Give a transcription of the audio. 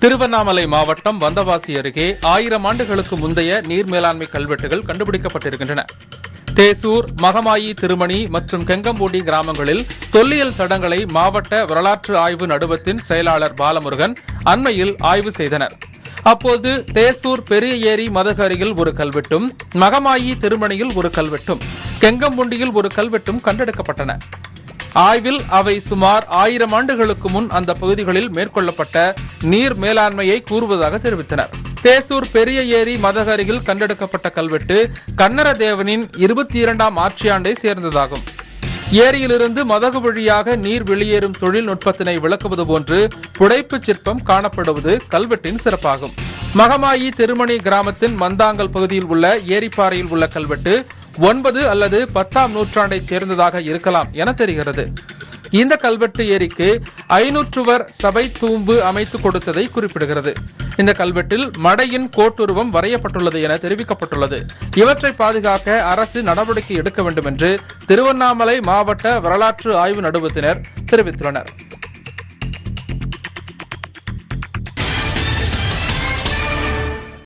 திருவண்ணாமலை மாவட்டம் வந்தவாசி அருகே ஆயிரம் ஆண்டுகளுக்கு முந்தைய நீர் மேலாண்மை கல்வெட்டுகள் கண்டுபிடிக்கப்பட்டிருக்கின்றன தேசூர் மகமாயி திருமணி மற்றும் கெங்கம்பூடி கிராமங்களில் தொல்லியல் தடங்களை மாவட்ட வரலாற்று ஆய்வு நடுவத்தின் செயலாளர் பாலமுருகன் அண்மையில் ஆய்வு செய்தனர் அப்போது தேசூர் பெரிய ஏரி மதகு அருகில் ஒரு கல்வெட்டும் மகமாயி திருமணியில் ஒரு கல்வெட்டும் கெங்கம்புண்டியில் ஒரு கல்வெட்டும் கண்டெடுக்கப்பட்டன ஆய்வில் அவை சுமார் ஆயிரம் ஆண்டுகளுக்கு முன் அந்த பகுதிகளில் மேற்கொள்ளப்பட்ட நீர் மேலாண்மையை கூறுவதாக தெரிவித்தனர் தேசூர் பெரிய ஏரி மதகு அருகில் கண்டெடுக்கப்பட்ட கல்வெட்டு கன்னர தேவனின் இருபத்தி இரண்டாம் ஆட்சியாண்டை சேர்ந்ததாகும் ஏரியிலிருந்து மதகு வழியாக நீர் வெளியேறும் தொழில்நுட்பத்தினை விளக்குவது போன்று புடைப்புச் சிற்பம் காணப்படுவது கல்வெட்டின் சிறப்பாகும் மகமாயி திருமணி கிராமத்தின் மந்தாங்கல் பகுதியில் உள்ள ஏரிப்பாறையில் உள்ள கல்வெட்டு ஒன்பது அல்லது பத்தாம் நூற்றாண்டைச் சேர்ந்ததாக இருக்கலாம் என தெரிகிறது இந்த கல்வெட்டு ஏரிக்கு ஐநூற்றுவர் சபை தூம்பு அமைத்து கொடுத்ததை குறிப்பிடுகிறது இந்த கல்வெட்டில் மடையின் கோட்டுருவம் வரையப்பட்டுள்ளது என தெரிவிக்கப்பட்டுள்ளது இவற்றை பாதுகாக்க அரசு நடவடிக்கை எடுக்க வேண்டும் என்று திருவண்ணாமலை மாவட்ட வரலாற்று ஆய்வு நடுவத்தினர் தெரிவித்துள்ளனர்